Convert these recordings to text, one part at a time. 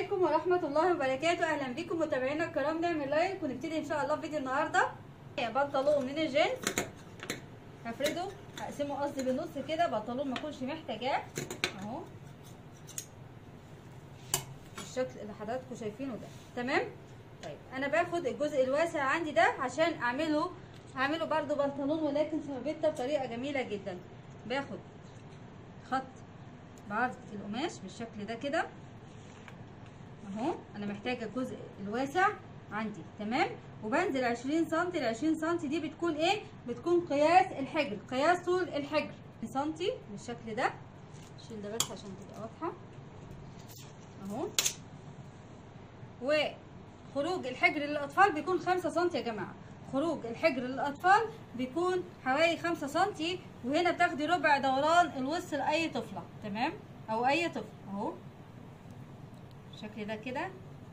عليكم ورحمة الله وبركاته أهلا بكم متابعينا الكرام نعمل لايك ونبتدي إن شاء الله فيديو النهاردة بنطلون من الجينز هفرده هقسمه قصدي بالنص كده بنطلون ما اكونش محتاجاه اهو بالشكل اللي حضراتكم شايفينه ده تمام طيب انا باخد الجزء الواسع عندي ده عشان اعمله هعمله برده بنطلون ولكن سبابته بطريقه جميله جدا باخد خط بعرض القماش بالشكل ده كده اهو انا محتاجه الجزء الواسع عندي تمام وبنزل 20 سم ال 20 سم دي بتكون ايه بتكون قياس الحجر قياس طول الحجر سم بالشكل ده شيل ده بس عشان تبقى واضحه اهو وخروج الحجر للاطفال بيكون 5 سم يا جماعه خروج الحجر للاطفال بيكون حوالي 5 سم وهنا بتاخدي ربع دوران الوسط لاي طفله تمام او اي طفل اهو بالشكل ده كده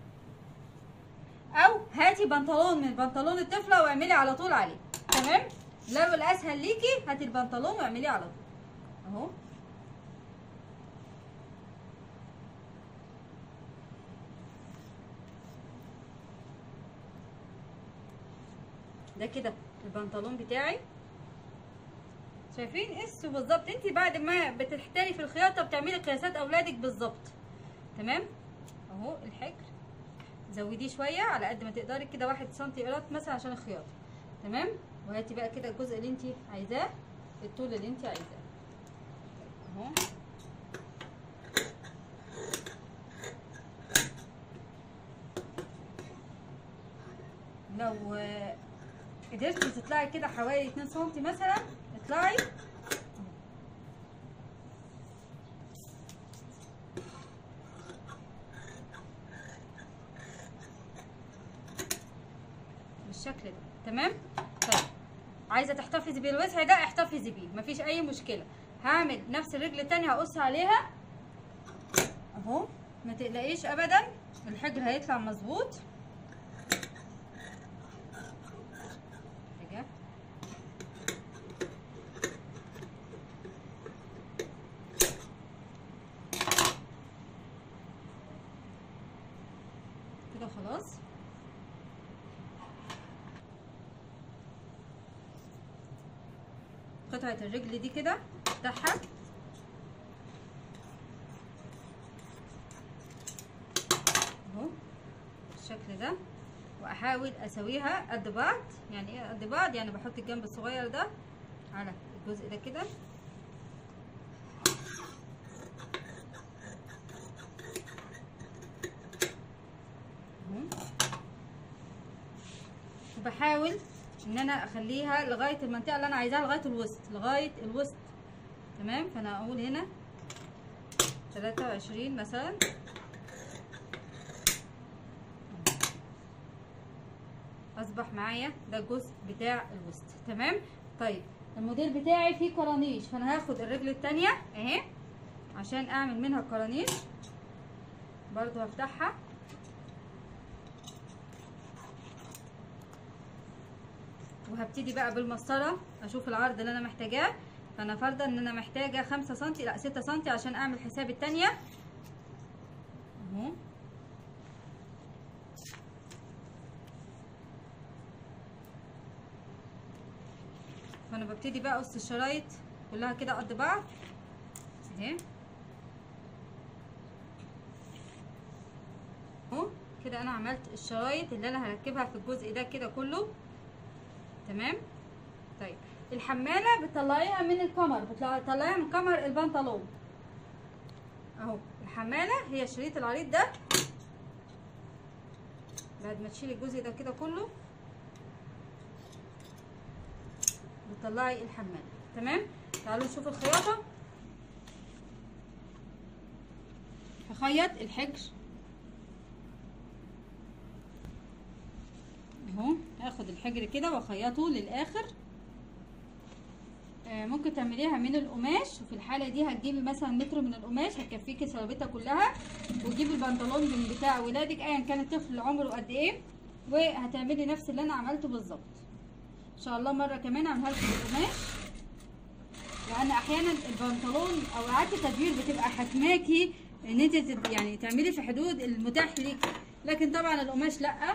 او هاتي بنطلون من بنطلون الطفله واعملي على طول عليه تمام لو الاسهل ليكي هاتي البنطلون واعمليه على طول اهو ده كده البنطلون بتاعي شايفين قسوا بالظبط انت بعد ما بتحتري في الخياطه بتعملي قياسات اولادك بالظبط تمام اهو الحجر زوديه شويه على قد ما تقدري كده واحد سنتي ايراد مثلا عشان الخياطه تمام وهاتي بقى كده الجزء اللي انت عايزاه الطول اللي انت عايزاه اهو لو قدرتي تطلعي كده حوالي 2 سم مثلا اطلعي بالشكل ده تمام طيب عايزه تحتفظي بالوسع ده احتفظي بيه مفيش اي مشكله هعمل نفس الرجل التانية هقص عليها اهو ما تقلقيش ابدا الحجر هيطلع مظبوط كده خلاص قطعة الرجل دي كده افتحها اهو بالشكل ده واحاول اسويها قد بعض يعني ايه قد بعض يعني بحط الجنب الصغير ده على الجزء ده كده وبحاول ان انا اخليها لغايه المنطقه اللي انا عايزاها لغايه الوسط لغايه الوسط تمام فانا اقول هنا 23 مثلا اصبح معايا ده الجزء بتاع الوسط تمام طيب الموديل بتاعي فيه كرانيش فانا هاخد الرجل التانية اهي عشان اعمل منها كرانيش برضو هفتحها وهبتدي بقى بالمسطره اشوف العرض اللي انا محتاجاه فانا فرضا ان انا محتاجه خمسة سنتي لا ستة سنتي عشان اعمل حساب التانية اهو فانا ببتدي بقى اقص الشرايط كلها كده قد بعض اهي اهو كده انا عملت الشرايط اللي انا هركبها في الجزء ده كده كله تمام طيب الحماله بتطلعيها من الكمر بتطلعيها من كمر البنطلون اهو الحماله هي الشريط العريض ده بعد ما تشيلي الجزء ده كده كله بتطلعي الحماله تمام تعالوا نشوف الخياطه هخيط الحجر اهو هاخد الحجر كده واخيطه للاخر آه ممكن تعمليها من القماش وفي الحاله دي هتجيبي مثلا متر من القماش هتكفيكي سلابتها كلها وتجيبي البنطلون من بتاع ولادك ايا كان الطفل عمره قد ايه وهتعملي نفس اللي انا عملته بالظبط ان شاء الله مره كمان اعملها لكم بالقماش لان احيانا البنطلون او اعاده التدوير بتبقى حكماكي ان انت تد- يعني تعملي في حدود المتاح ليك لكن طبعا القماش لا اهو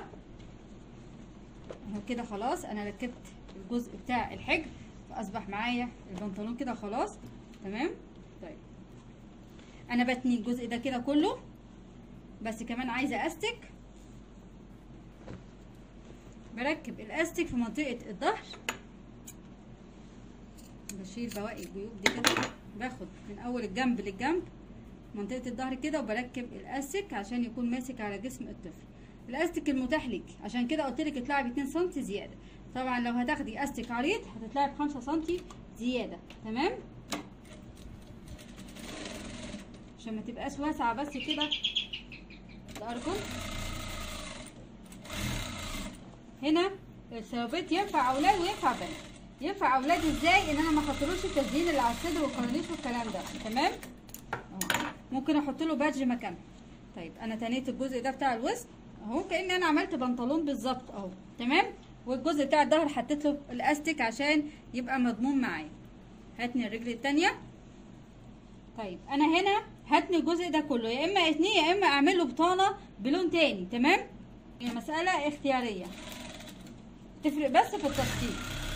كده خلاص انا ركبت الجزء بتاع الحجر فاصبح معايا البنطلون كده خلاص تمام طيب انا بتني الجزء ده كده كله بس كمان عايزه استك بركب الاستك في منطقه الظهر بشيل بواقي الجيوب دي كده باخد من اول الجنب للجنب منطقه الظهر كده وبركب الاستك عشان يكون ماسك على جسم الطفل الاستك المتاح لك عشان كده قلت لك اطلعي ب 2 سم زياده طبعا لو هتاخدي استك عريض هتطلعي ب 5 سم زياده تمام عشان ما تبقاش واسعه بس كده الارجل هنا الثوابت ينفع اولاد وينفع بنات ينفع اولاد ازاي ان انا ما احطلوش التزيين اللي على الصدر والكورنيش والكلام ده تمام اهو ممكن احط له بادج مكانه طيب انا تنيت الجزء ده بتاع الوسط اهو كاني انا عملت بنطلون بالظبط اهو تمام والجزء بتاع الظهر حطيت له الاستيك عشان يبقى مضمون معايا هاتني الرجل التانية طيب انا هنا هاتني الجزء ده كله يا اما اتنين يا اما اعمل له بطانه بلون تاني تمام هي مساله اختياريه تفرق بس في التخطيط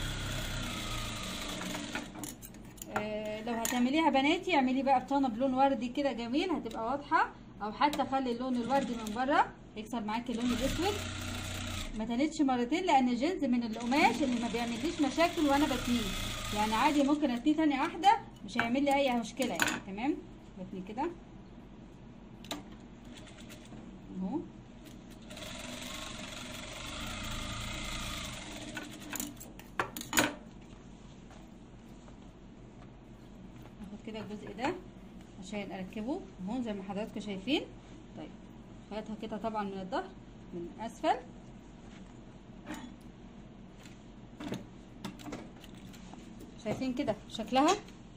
آه لو هتعمليها بناتي اعملي بقى بطانه بلون وردي كده جميل هتبقى واضحه او حتى خلي اللون الوردي من بره يكسر معاكي اللون الاسود ما تنتش مرتين لان جنس من القماش اللي ما بيعمليش مشاكل وانا بتنيه يعني عادي ممكن اتنيه تانية واحده مش هيعمل لي اي مشكله يعني تمام بتني كده اهو هاخد كده الجزء ده عشان اركبه اهو زي ما حضراتكم شايفين طيب خيطها كده طبعا من الظهر من اسفل شايفين كده شكلها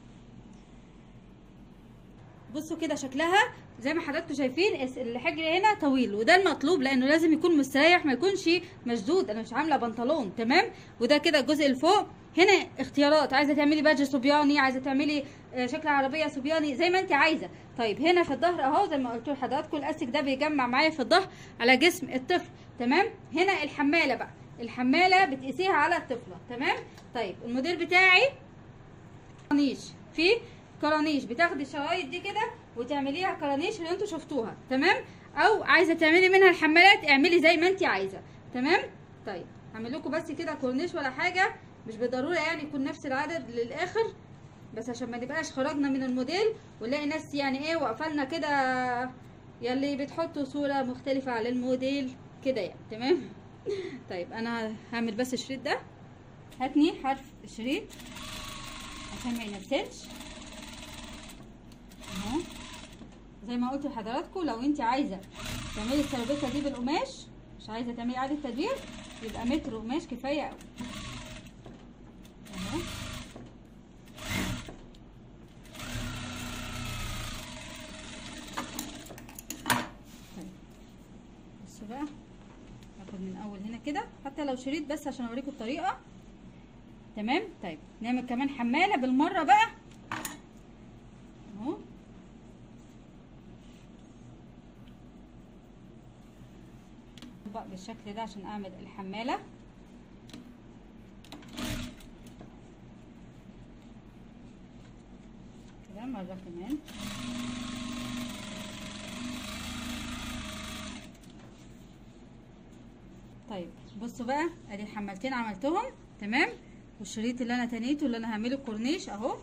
بصوا كده شكلها زي ما حضراتكم شايفين اس- الحجر هنا طويل وده المطلوب لانه لازم يكون مستريح ما يكونش مشدود انا مش عامله بنطلون تمام وده كده الجزء اللي فوق هنا اختيارات عايزه تعملي بادج صبياني عايزه تعملي آه، شكل عربيه صبياني زي ما انت عايزه طيب هنا في الظهر اهو زي ما قلت لحضراتكم الاستك ده بيجمع معايا في الظهر على جسم الطفل تمام هنا الحماله بقى الحماله بتقيسيها على الطفله تمام طيب الموديل بتاعي كرانيش في كرانيش بتاخدي الشرايط دي كده وتعمليها كرانيش اللي انتوا شفتوها تمام او عايزه تعملي منها الحمالات اعملي زي ما انت عايزه تمام طيب هعمل لكم بس كده كورنيش ولا حاجه مش بالضروره يعني يكون نفس العدد للاخر بس عشان ما نبقاش خرجنا من الموديل ونلاقي ناس يعني ايه واقفه لنا كده يلي بتحطوا صوره مختلفه على الموديل كده يعني تمام طيب انا هعمل بس الشريط ده هاتني حرف الشريط عشان ما ينزلش اهو زي ما قلت لحضراتكم لو انت عايزه تعملي السربته دي بالقماش مش عايزه تعملي عادي تدوير يبقى متر قماش كفايه قوي اهو طيب بصوا بقى هاخد من اول هنا كده حتى لو شريط بس عشان اوريكم الطريقه تمام طيب نعمل كمان حماله بالمره بقى اهو بقى بالشكل ده عشان اعمل الحماله كده مره كمان طيب بصوا بقى ادي الحمالتين عملتهم تمام والشريط اللي انا تنيته اللي انا هعمله كورنيش اهو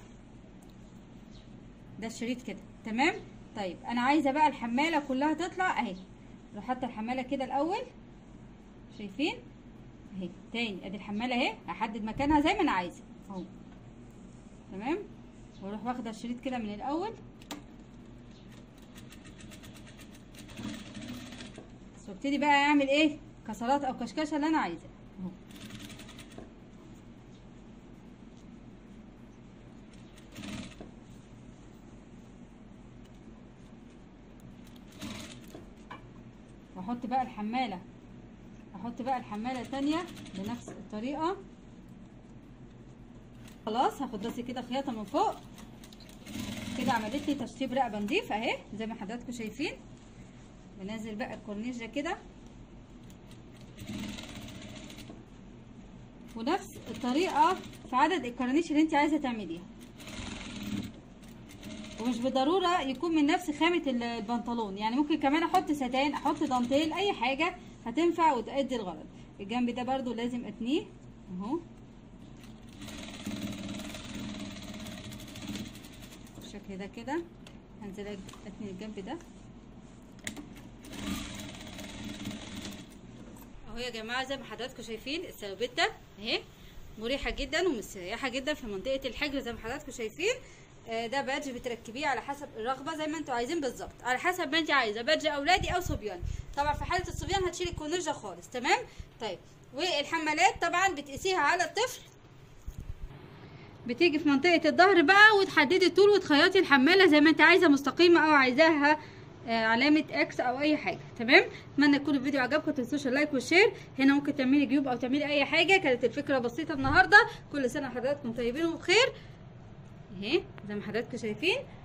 ده الشريط كده تمام طيب انا عايزه بقى الحماله كلها تطلع اهي اروح حاطه الحماله كده الاول شايفين اهي تاني ادي الحماله اهي هحدد مكانها زي ما انا عايزه اهو تمام واروح واخده الشريط كده من الاول بس وابتدي بقى اعمل ايه كسرات او كشكشه اللي انا عايزاه اهو واحط بقى الحماله احط بقى الحماله التانية بنفس الطريقه خلاص هاخد بس كده خياطه من فوق كده كده عملت لي تشطيب رقبه نضيف اهي زي ما حضراتكم شايفين بنزل بقى الكورنيش ده كده ونفس الطريقه في عدد الكورنيش اللي انت عايزه تعمليها ومش بالضروره يكون من نفس خامه ال- البنطلون يعني ممكن كمان احط ستان احط دانتيل اي حاجه هتنفع وتأدي الغرض الجنب ده برضو لازم اتنيه اهو بالشكل ده كده هنزل اتني الجنب ده اهو يا جماعه زي ما حضراتكم شايفين السلوبيتا اهي مريحه جدا ومستريحه جدا في منطقه الحجر زي ما حضراتكم شايفين آه، ده بادج بتركبيه على حسب الرغبه زي ما انتوا عايزين بالظبط على حسب ما انت عايزه بادج اولادي او صبياني طبعا في حاله الصبيان هتشيلي الكورنيش ده خالص تمام طيب والحمالات طبعا بتقيسيها على الطفل بتيجي في منطقة الظهر بقى وتحددي الطول وتخيطي الحمالة زي ما انت عايزة مستقيمة او عايزاها آه، علامة اكس او اي حاجة تمام اتمنى يكون الفيديو عجبكم متنسوش اللايك والشير هنا ممكن تعملي جيوب او تعملي اي حاجة كانت الفكرة بسيطة النهاردة كل سنة حضراتكم طيبين وبخير اهي زي ما حضراتكم شايفين